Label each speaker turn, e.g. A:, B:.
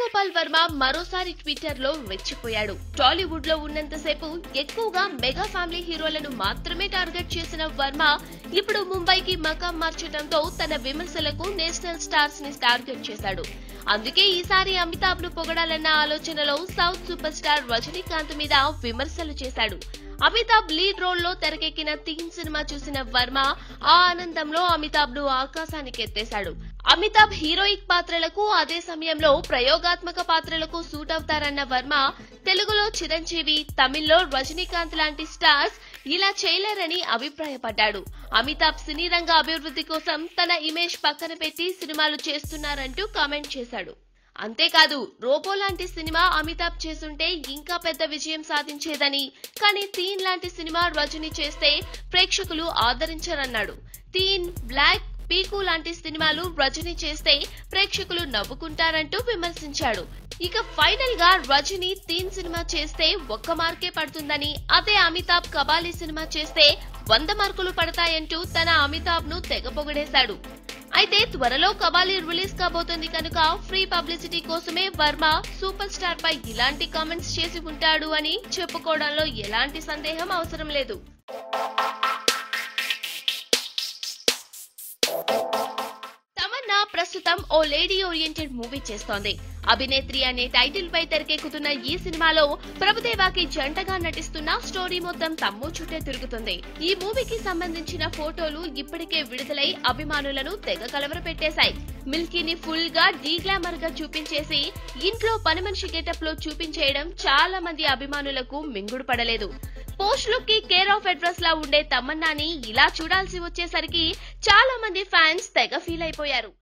A: గోపాల్ వర్మ మరోసారి ట్విట్టర్ లో రెచ్చిపోయాడు టాలీవుడ్ లో ఉన్నంతసేపు ఎక్కువగా మెగా ఫ్యామిలీ హీరోలను మాత్రమే టార్గెట్ చేసిన వర్మ ఇప్పుడు ముంబైకి మకాం మార్చడంతో తన విమర్శలకు నేషనల్ స్టార్స్ ని టార్గెట్ చేశాడు అందుకే ఈసారి అమితాబ్ ను పొగడాలన్న ఆలోచనలో సౌత్ సూపర్ స్టార్ రజనీకాంత్ మీద విమర్శలు చేశాడు అమితాబ్ లీడ్ రోల్ లో తెరకెక్కిన తీన్ సినిమా చూసిన వర్మ ఆ ఆనందంలో అమితాబ్ ను ఆకాశానికి ఎత్తేశాడు అమితాబ్ హీరోయిక్ పాత్రలకు అదే సమయంలో ప్రయోగాత్మక పాత్రలకు సూట్ అవుతారన్న వర్మ తెలుగులో చిరంజీవి తమిళ్లో రజనీకాంత్ లాంటి స్టార్స్ ఇలా చేయలేరని అభిప్రాయపడ్డాడు అమితాబ్ సినీ రంగ అభివృద్ధి కోసం తన ఇమేజ్ పక్కన పెట్టి సినిమాలు చేస్తున్నారంటూ కామెంట్ చేశాడు అంతేకాదు రోబో లాంటి సినిమా అమితాబ్ చేసుంటే ఇంకా పెద్ద విజయం సాధించేదని కానీ తీన్ లాంటి సినిమా రజనీ చేస్తే ప్రేక్షకులు ఆదరించరన్నాడు తీన్ బ్లాక్ పీకు లాంటి సినిమాలు రజనీ చేస్తే ప్రేక్షకులు నవ్వుకుంటారంటూ విమర్శించాడు ఇక ఫైనల్ గా రజనీ తీన్ సినిమా చేస్తే ఒక్క మార్కే పడుతుందని అదే అమితాబ్ కబాలీ సినిమా చేస్తే వంద మార్కులు పడతాయంటూ తన అమితాబ్ ను తెగ పొగిడేశాడు అయితే త్వరలో కబాలీ రిలీజ్ కాబోతుంది కనుక ఫ్రీ పబ్లిసిటీ కోసమే వర్మ సూపర్ స్టార్ పై ఇలాంటి కామెంట్స్ చేసి ఉంటాడు అని చెప్పుకోవడంలో ఎలాంటి సందేహం అవసరం లేదు తమన్నా ప్రస్తుతం ఓ లేడీ ఓరియంటెడ్ మూవీ చేస్తోంది అభినేత్రి అనే టైటిల్ పై తెరకెక్కుతున్న ఈ సినిమాలో ప్రభుదేవాకి జంటగా నటిస్తున్న స్టోరీ మొత్తం తమ్ము చుట్టే తిరుగుతుంది ఈ మూవీకి సంబంధించిన ఫోటోలు ఇప్పటికే విడుదలై అభిమానులను తెగ కలవరపెట్టేశాయి మిల్కీని ఫుల్ గా డీగ్లామర్ గా చూపించేసి ఇంట్లో పని మనిషి గెటప్ లో చూపించేయడం చాలా మంది అభిమానులకు మింగుడు పడలేదు పోస్ట్ లుక్ కి కేర్ ఆఫ్ అడ్రస్ లా ఉండే తమన్నాని ఇలా చూడాల్సి వచ్చేసరికి చాలా మంది ఫ్యాన్స్ తెగ ఫీల్ అయిపోయారు